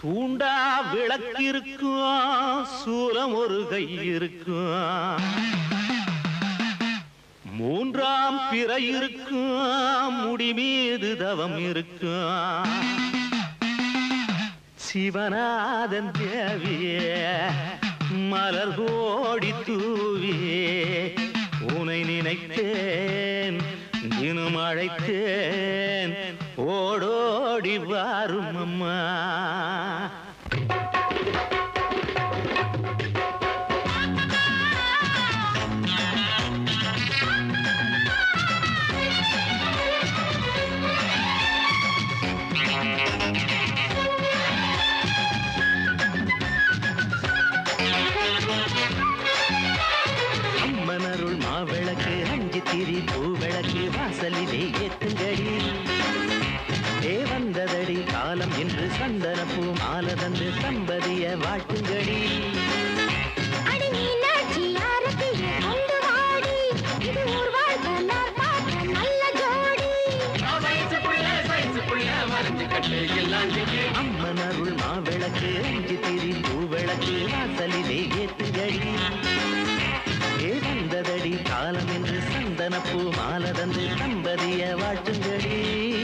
தூண்டா விளக்கிருக்கும் சூலம் ஒரு கை இருக்கும் மூன்றாம் பிறை இருக்கும் முடி மீது தவம் இருக்கும் சிவநாதன் தேவியே மலர் கோடி தூவியே உனை நினைத்தேன் தினம் அழைத்தேன் ஓடோடி வாரும் அம்மா அம்மனருள் மாவிளக்கு அஞ்சு திரி பூவிளக்கு வாசலிலே ஏத்துங்கடி ஏ வந்ததடி காலம் என்று சந்தன பூ மாலை தந்து சம்பதிய வாழ்த்துங்கடி அடி மீனாட்சி ஆரத்தியை கொண்டு வாடி இது ஊர் வாழ்க்கை நான் பார்த்த நல்ல ஜோடி அம்மனருள் மாவிளக்கு அஞ்சு திரி பூவிளக்கு வாசலிலே ஏத்துங்கடி ஏ வந்ததடி காலம் என்று சந்தன பூ மாலை தந்து சம்பதிய வாழ்த்துங்கடி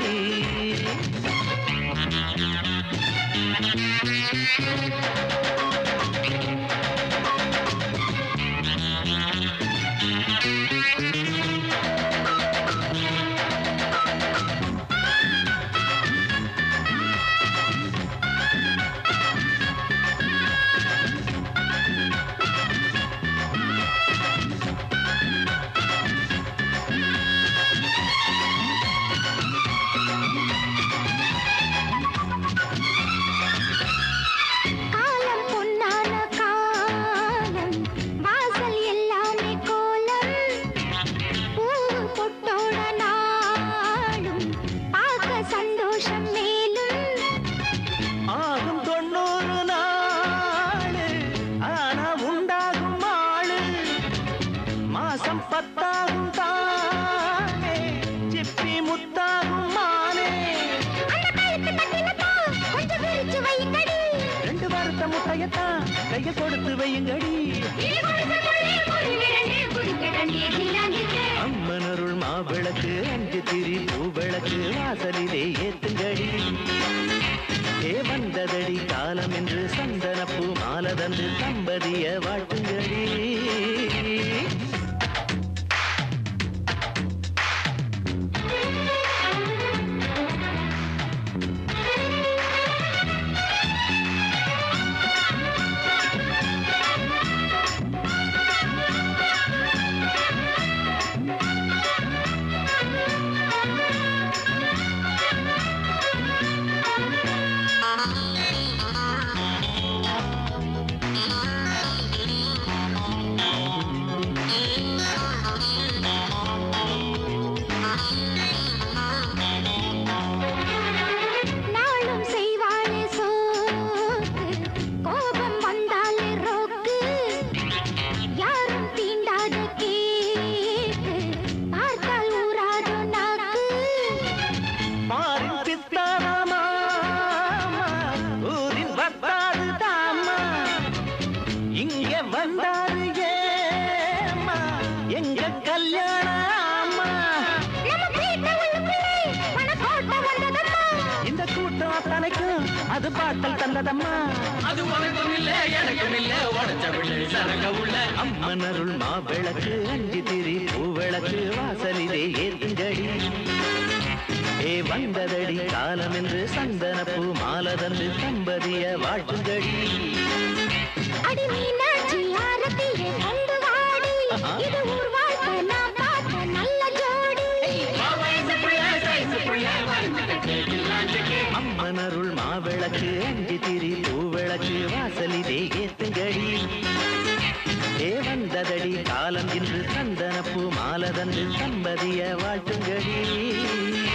காலம் பொன்னான காலம் வாசல் எல்லாமே கோலம் பூவு பொட்டோட நாளும் பார்க்க சந்தோஷம் மேலும் ஆகும் தொண்ணூறு நாளு ஆனா உண்டாகும் ஆளு மாசம் பத்தாகும் தானே சிப்பி முத்தாகும் மானே அந்த கழுத்து கட்டினத்தான் கொஞ்சம் விரிச்சு வையுங்கடி ரெண்டு வாரத்த முட்டையத்தான் கைய கொடுத்து வையுங்கடி அம்மனருள் மாவிளக்கு அஞ்சு திரி பூவிளக்கு வாசலிலே ஏத்துங்கடி ஏ வந்ததடி காலம் என்று சந்தன பூ மாலை தந்து சம்பதிய வாழ்த்துங்கடி நாளும் செய்வாளே சோக்கு கோபம் வந்தாலே ரோக்கு யாரும் தீண்டாத கேக்கு பார்த்தால் ஊராதோ நாக்கு மாறின் பித்தானாமா ஊரின் வந்தாரு தாமா இங்க வந்தாரு ஏமா எங்க கல்யாணமா நம்ம வீட்டு உள்ளுக்குள்ளே மனக்கோட்டை வந்ததம்மா இந்த கூட்டம் அத்தனைக்கும் அது பாட்டல் தந்ததம்மா அது உனக்கும் இல்ல எனக்கும் இல்ல உடச்ச பிள்ளை சரங்க உள்ள அம்மனருள் மாவிளக்கு அஞ்சு திரி பூவிளக்கு வாசலிலே ஏத்துங்கடி ஏ வந்ததடி காலம் என்று சந்தன பூ மாலை தந்து சம்பதிய வாழ்த்துங்கடி அடி மீனாட்சி ஆரத்தியை கொண்டு வாடி இது ஊர் வாழ்க்கை நான் பார்த்த நல்ல ஜோடி வயசு பிள்ளை சைசு பிள்ளை வரைஞ்சுக்கிட்டு இல்லாஞ்சுக்கு அம்மனருள் மாவிளக்கு அஞ்சு திரி பூவிளக்கு வாசலிலே ஏத்துங்கடி ஏ வந்ததடி காலம் இன்று சந்தன பூ மாலை தந்து சம்பதிய வாழ்த்துங்கடி